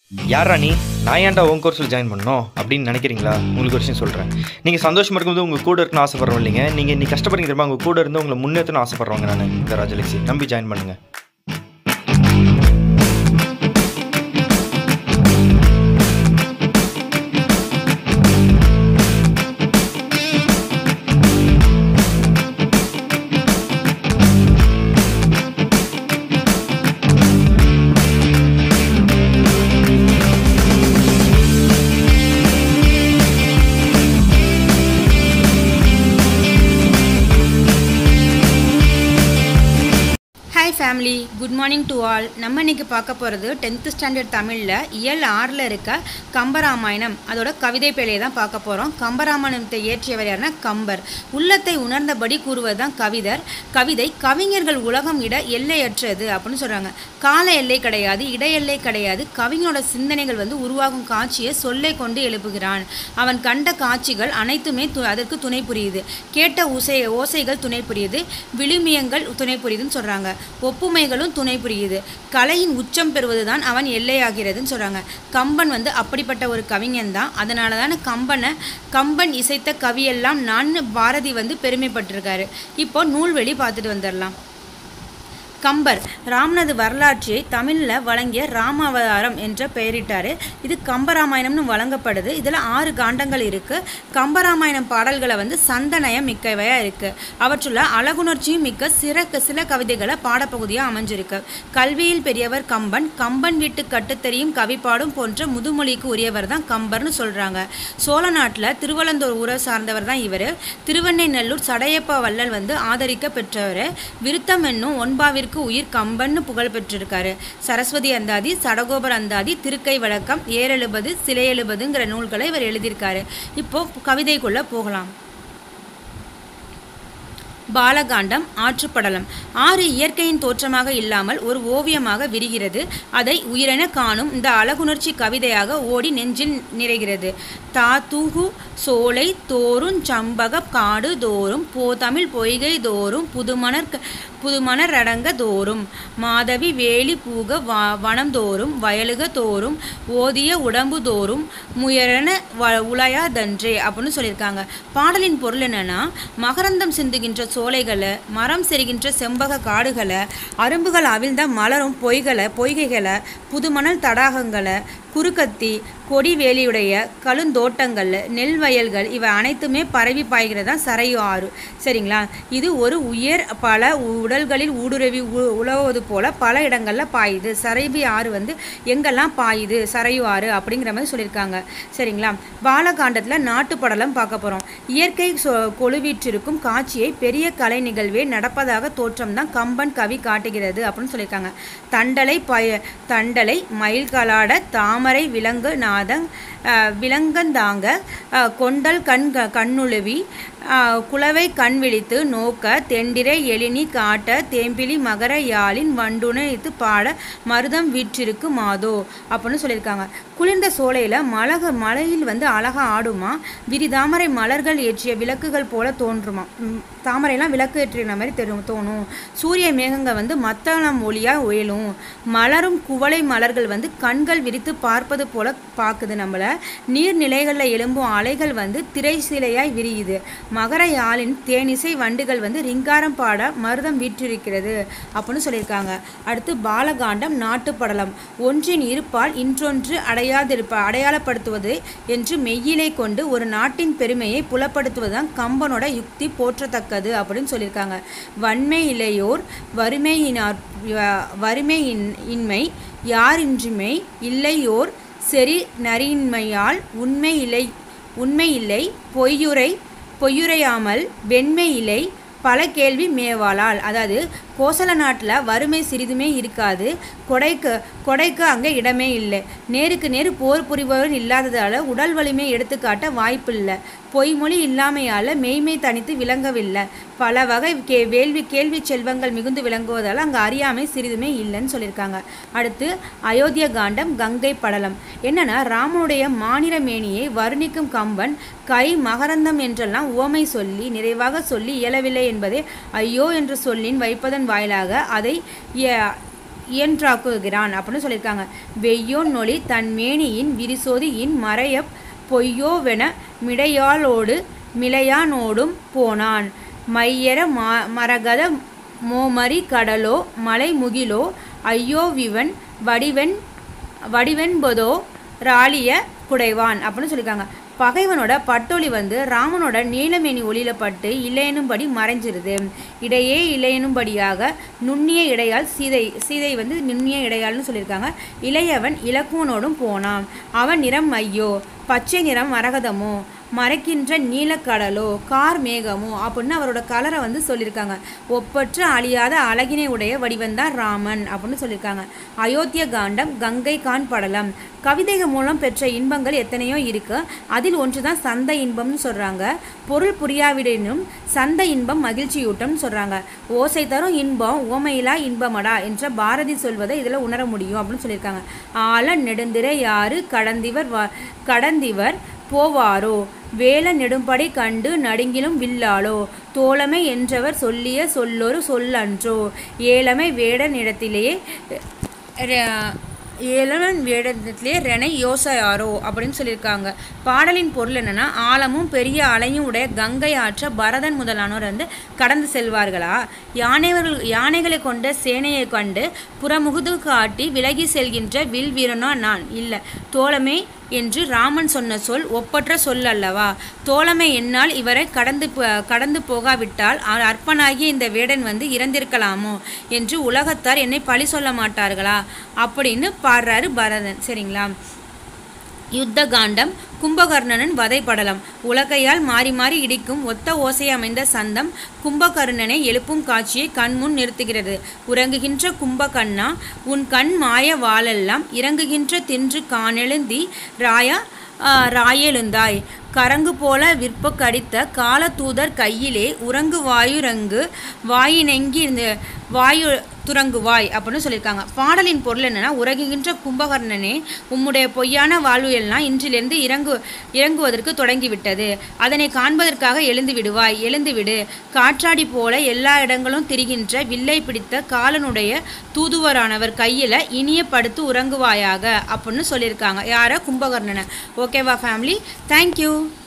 யாரா நீ நான் ஏன்டா உன் கோர்ஸில் ஜாயின் பண்ணணும் அப்படின்னு நினைக்கிறீங்களா உங்களுக்கு ஒரு விஷயம் சொல்கிறேன் நீங்கள் சந்தோஷமாக இருக்கும்போது உங்கள் கூட இருக்கணும்னு ஆசைப்படுறோம் இல்லைங்க நீங்கள் இன்னைக்கு கஷ்டப்படுறீங்க தெரியுமா உங்கள் கூட இருந்து உங்களை முன்னேற்றணும் ஆசைப்படுறவங்க நான் இந்த ராஜலட்சுமி நம்பி ஜாயின் பண்ணுங்கள் hi family good morning to all நம்ம இன்னைக்கு பார்க்க போகிறது டென்த்து ஸ்டாண்டர்ட் தமிழில் இயல் ஆறில் இருக்க கம்பராமாயணம் அதோட கவிதை பேழையை தான் பார்க்க போகிறோம் கம்பராமாயணத்தை இயற்றியவர் யாருன்னா கம்பர் உள்ளத்தை உணர்ந்தபடி கூறுவது தான் கவிதர் கவிதை கவிஞர்கள் உலகம் இட எல்லையற்றது அப்படின்னு சொல்கிறாங்க கால எல்லை கிடையாது இட எல்லை கிடையாது கவிஞனோட சிந்தனைகள் வந்து உருவாகும் காட்சியை சொல்லை கொண்டு எழுப்புகிறான் அவன் கண்ட காட்சிகள் அனைத்துமே து அதற்கு துணை புரியுது கேட்ட ஓசை ஓசைகள் துணை புரியுது விழுமியங்கள் துணை புரியுதுன்னு சொல்கிறாங்க ஒப்புமைகளும் துணை புரியுது கலையின் உச்சம் பெறுவதுதான் அவன் எல்லையாகிறதுன்னு சொல்கிறாங்க கம்பன் வந்து அப்படிப்பட்ட ஒரு கவிஞன் தான் அதனால தானே கம்பனை கம்பன் இசைத்த கவியெல்லாம் நான் பாரதி வந்து பெருமைப்பட்டிருக்காரு இப்போ நூல்வெளி பார்த்துட்டு வந்துடலாம் கம்பர் ராமனது வரலாற்றை தமிழில் வழங்கிய ராமாவதாரம் என்ற பெயரிட்டார் இது கம்பராமாயணம்னு வழங்கப்படுது இதில் ஆறு காண்டங்கள் இருக்குது கம்பராமாயணம் பாடல்களை வந்து சந்தனயம் மிக்கவையாக இருக்குது அவற்றுள்ள அழகுணர்ச்சியும் மிக்க சிற சில கவிதைகளை பாடப்பகுதியாக அமைஞ்சிருக்கு கல்வியில் பெரியவர் கம்பன் கம்பன் வீட்டு கட்டுத்தெரியும் கவிப்பாடும் போன்ற முதுமொழிக்கு உரியவர் தான் கம்பர்னு சொல்கிறாங்க சோழ நாட்டில் திருவள்ளந்தூர் ஊரை சார்ந்தவர் தான் இவர் திருவெண்ணைநல்லூர் சடையப்ப வள்ளல் வந்து ஆதரிக்க பெற்றவர் விருத்தம் என்னும் ஒன்பாவிற்கு உயிர் கம்பன்னு புகழ் பெற்றிருக்காரு சரஸ்வதி அந்தாதி சடகோபர் அந்தாதி திருக்கை வழக்கம் ஏறெழுபது சிலை எழுபதுங்கிற நூல்களை இவர் எழுதியிருக்காரு இப்போ கவிதைக்குள்ள போகலாம் பாலகாண்டம் ஆற்றுப்படலம் ஆறு இயற்கையின் தோற்றமாக இல்லாமல் ஒரு ஓவியமாக விரிகிறது அதை உயிரென காணும் இந்த அழகுணர்ச்சி கவிதையாக ஓடி நெஞ்சில் நிறைகிறது தா தூகு சோலை தோறும் சம்பக காடு தோறும் போதமிழ் பொய்கை தோறும் புதுமணர் க- புதுமணர் அடங்க தோறும் மாதவி வேலி பூக வ வனம் தோறும் வயலுக தோறும் ஓதிய உடம்பு தோறும் முயரென வ உலையாதன்றே அப்படின்னு சொல்லியிருக்காங்க பாடலின் பொருள் என்னன்னா மகரந்தம் சிந்துகின்ற சோலைகளை மரம் செரிகின்ற செம்பக காடுகளை அரும்புகள் அவிழ்ந்த மலரும் பொய்களை பொய்கைகளை புதுமணல் தடாகங்களை குறுக்கத்தி கொடி வேலியுடைய கழுந்தோட்டங்கள் நெல் வயல்கள் இவை அனைத்துமே பரவி பாய்கிறது தான் சரையு ஆறு சரிங்களா இது ஒரு உயர் பல உடல்களில் ஊடுருவி உ- உலவுவது போல பல இடங்களில் பாயுது சரைபி ஆறு வந்து எங்கெல்லாம் பாயுது சரையு ஆறு அப்படிங்கிற மாதிரி சொல்லியிருக்காங்க சரிங்களா பாலகாண்டத்தில் நாட்டுப்படலம் பார்க்க போகிறோம் இயற்கை சொ கொழுவிற்றிருக்கும் காட்சியை பெரிய கலை நிகழ்வே நடப்பதாக தோற்றம் தான் கம்பன் கவி காட்டுகிறது அப்படின்னு சொல்லியிருக்காங்க தண்டலை பய தண்டலை மயில்களாட தாமரை விலங்கு நாதங் அஹ், விலங்கந்தாங்க அஹ், கொண்டல் கண் க- கண்ணுழுவி அஹ், குளவை கண் விழித்து நோக்க தெண்டிரை எழினி காட்ட தேம்பிலி மகர யாழின் வண்டுணைத்து பாட மருதம் வீற்றிருக்கு மாதோ அப்படின்னு சொல்லியிருக்காங்க குளிர்ந்த சோலையில் மலக மலையில் வந்து அழகா ஆடுமா விரிதாமரை மலர்கள் ஏற்றிய விளக்குகள் போல தோன்றுமா ம், தாமரைலாம் விளக்கு ஏற்றின மாதிரி தெரியும் தோணும் சூரிய மேகங்கள் வந்து மத்தளம் ஒளியாக உயலும் மலரும் குவளை மலர்கள் வந்து கண்கள் விரித்து பார்ப்பது போல பார்க்குது நம்மள நீர்நிலைகளில் எழும்பும் அலைகள் வந்து திரை சிலையாய் விரியுது மகர யாழின் தேனிசை வண்டுகள் வந்து ரிங்காரம் பாட மருதம் வீற்றிருக்கிறது அப்படின்னு சொல்லியிருக்காங்க அடுத்து பாலகாண்டம் நாட்டுப்படலம் ஒன்றின் இருப்பால் இன்றொன்று அடையாதிருப்ப அடையாளப்படுத்துவது என்று மெய்யிலை கொண்டு ஒரு நாட்டின் பெருமையை புலப்படுத்துவதுதான் கம்பனோட யுக்தி போற்றத்தக்கது அப்படின்னு சொல்லியிருக்காங்க வன்மை இளையோர் வறுமையினார் வ- வறுமையின் இன்மை யாரின்றிமை இல்லையோர் செறி நரியின்மையால் உண்மை இல்லை உண்மை இல்லை பொய்யுரை பொய்யுரையாமல் வெண்மை இலை பல கேள்வி மேவாளால் அதாவது கோசல நாட்டில் வறுமை சிறிதுமே இருக்காது கொடைக்கு கொடைக்கு அங்கே இடமே இல்லை நேருக்கு நேர் போர் புரிபவர் இல்லாததால் உடல் வலிமை எடுத்துக்காட்ட வாய்ப்பு இல்லை பொய்மொழி இல்லாமையால் மெய்மை தனித்து விளங்கவில்லை பல வகை கே வேள்வி கேள்வி செல்வங்கள் மிகுந்து விளங்குவதால் அங்கே அறியாமை சிறிதுமே இல்லைன்னு சொல்லியிருக்காங்க அடுத்து அயோத்திய காண்டம் கங்கை படலம் என்னன்னா ராமனுடைய மாநில மேனியை வர்ணிக்கும் கம்பன் கை மகரந்தம் என்றெல்லாம் உவமை சொல்லி நிறைவாக சொல்லி இயலவில்லை என்பதை ஐயோ என்ற சொல்லின் வைப்பதன் வாயிலாக அதை இய- இயன்றாக்குகிறான் அப்படின்னு சொல்லியிருக்காங்க வெய்யோன் நொலி தன் மேனியின் விரிசோதியின் மறைய பொய்யோவென மிடையாளோடு மிளையானோடும் போனான் மையர மா மரகத மோமரி கடலோ மலைமுகிலோ ஐயோவிவன் வடிவென் வடிவென்பதோ ராலிய குடைவான் அப்படின்னு சொல்லியிருக்காங்க பகைவனோட பட்டொளி வந்து ராமனோட நீலமேனி ஒளியில பட்டு இல்லையெனும்படி மறைஞ்சிருது இடையே இல்லையெனும்படியாக நுண்ணிய இடையால் சீதை சீதை வந்து நுண்ணிய இடையால்னு சொல்லியிருக்காங்க இளையவன் இலக்குவனோடும் போனான் அவன் நிறம் ஐயோ பச்சை நிறம் மரகதமோ மறைக்கின்ற நீலக்கடலோ கார் மேகமோ அப்படின்னு அவரோட கலரை வந்து சொல்லியிருக்காங்க ஒப்பற்ற அழியாத அழகினை உடைய வடிவந்தான் ராமன் அப்படின்னு சொல்லியிருக்காங்க அயோத்திய காண்டம் கங்கை கான் படலம் கவிதைகள் மூலம் பெற்ற இன்பங்கள் எத்தனையோ இருக்கு அதில் ஒன்று தான் சந்த இன்பம்னு சொல்கிறாங்க பொருள் புரியாவிடனும் சந்த இன்பம் மகிழ்ச்சியூட்டம்னு சொல்கிறாங்க ஓசை தரும் இன்பம் ஓமையிலா இன்பமடா என்ற பாரதி சொல்வதை இதில் உணர முடியும் அப்படின்னு சொல்லியிருக்காங்க ஆழ நெடுந்திரை யாரு கடந்திவர் வா கடந்திவர் போவாரோ வேல நெடும்படை கண்டு நடுங்கிலும் வில்லாளோ தோழமை என்றவர் சொல்லிய சொல்லொரு சொல்லன்றோ ஏழமை வேடனிடத்திலேயே ர- ஏழவன் வேடத்திலே ரெனை யோசையாரோ அப்படின்னு சொல்லியிருக்காங்க பாடலின் பொருள் என்னன்னா ஆழமும் பெரிய அலையும் உடைய கங்கை ஆற்ற பரதன் முதலானோர் வந்து கடந்து செல்வார்களா யானைகள் யானைகளை கொண்ட சேனையை கண்டு புறமுகுது காட்டி விலகி செல்கின்ற வில் வீரனோ நான் இல்லை தோழமை என்று ராமன் சொன்ன சொல் ஒப்பற்ற சொல் அல்லவா தோழமை என்னால் இவரை கடந்து ப- கடந்து போகாவிட்டால் அ- அற்பனாகிய இந்த வேடன் வந்து இறந்திருக்கலாமோ என்று உலகத்தார் என்னை பழி சொல்ல மாட்டார்களா அப்படின்னு பாடுறாரு பரதன் சரிங்களா யுத்த காண்டம் கும்பகர்ணனன் வதைப்படலம் உலகையால் மாறி மாறி இடிக்கும் ஒத்த ஓசை அமைந்த சந்தம் கும்பகர்ணனை எழுப்பும் காட்சியை கண்முன் நிறுத்துகிறது உறங்குகின்ற கும்பகர்ணா உன் கண் மாய வாளெல்லாம் இறங்குகின்ற தின்று காணெழுந்தி ராயா ஆ, ராயெழுந்தாய் கரங்கு போல விற்ப கடித்த காலதூதர் கையிலே உறங்கு வாயுரங்கு வாயினெங்கி இந்த வாயு துறங்குவாய் அப்படின்னு சொல்லியிருக்காங்க பாடலின் பொருள் என்னன்னா உறங்குகின்ற கும்பகர்ணனே உம்முடைய பொய்யான வாழ்வு எல்லாம் இன்றிலிருந்து இறங்கு இறங்குவதற்கு தொடங்கிவிட்டது அதனை காண்பதற்காக எழுந்து விடுவாய் எழுந்து விடு காற்றாடி போல எல்லா இடங்களும் திரிகின்ற வில்லை பிடித்த காலனுடைய தூதுவரானவர் கையில இனிய படுத்து உறங்குவாயாக அப்படின்னு சொல்லியிருக்காங்க யார கும்பகர்ணனை ஓகேவா ஃபேமிலி தேங்க்யூ